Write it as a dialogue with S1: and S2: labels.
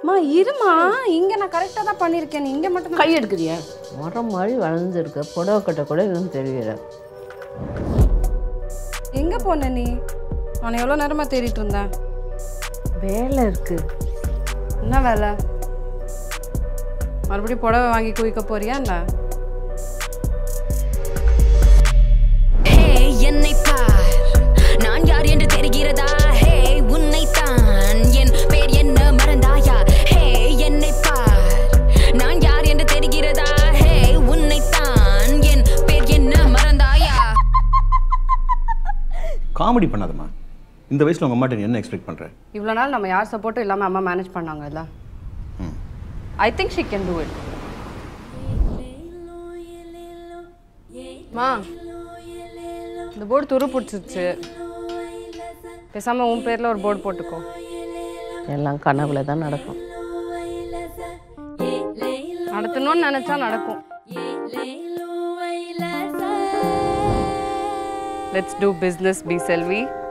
S1: மா இருமா இங்க நான் கரெக்டா தான் பண்ணிருக்கேன் நீ இங்க மட்டும்
S2: கை எடுக்கிறியா மரம் மாதிரி வளர்ந்துருக்க புடவை கட்ட கூட இன்னும் தெரியல
S1: எங்க போன நீ நான் எவ்வளவு நேரமா தேடிட்டு இருந்தேன்
S2: வேலை இருக்கு
S1: என்ன வேலை மறுபடியும் புடவை வாங்கி குவிக்க போறியா என்ன
S3: ஹே என்னை பார் நான் யார் என்று தெரிகிறதா ஹே உன்னைத்தான் என் பேர் என்ன மறந்தாயா ஹே என்னை பார் நான் யார் என்று தெரிகிறதா ஹே உன்னைத்தான் என் பேர் என்ன மறந்தாயா
S4: காமெடி பண்ணாதம்மா இந்த வயசில் உங்கள் அம்மாட்ட நீ என்ன எக்ஸ்பெக்ட் பண்ணுற
S1: இவ்வளோ நாள் நம்ம யார் சப்போர்ட்டும் இல்லாமல் அம்மா மேனேஜ் பண்ணாங்கல்ல I think she can do it மா இந்த போர்டு துரு பிடிச்சிருச்சு பேசாமல் உன் பேரில் ஒரு போர்டு போட்டுக்கோ
S2: எல்லாம் கனவுல தான் நடக்கும்
S1: நடத்தணும்னு நினச்சா நடக்கும் let's do business B Selvi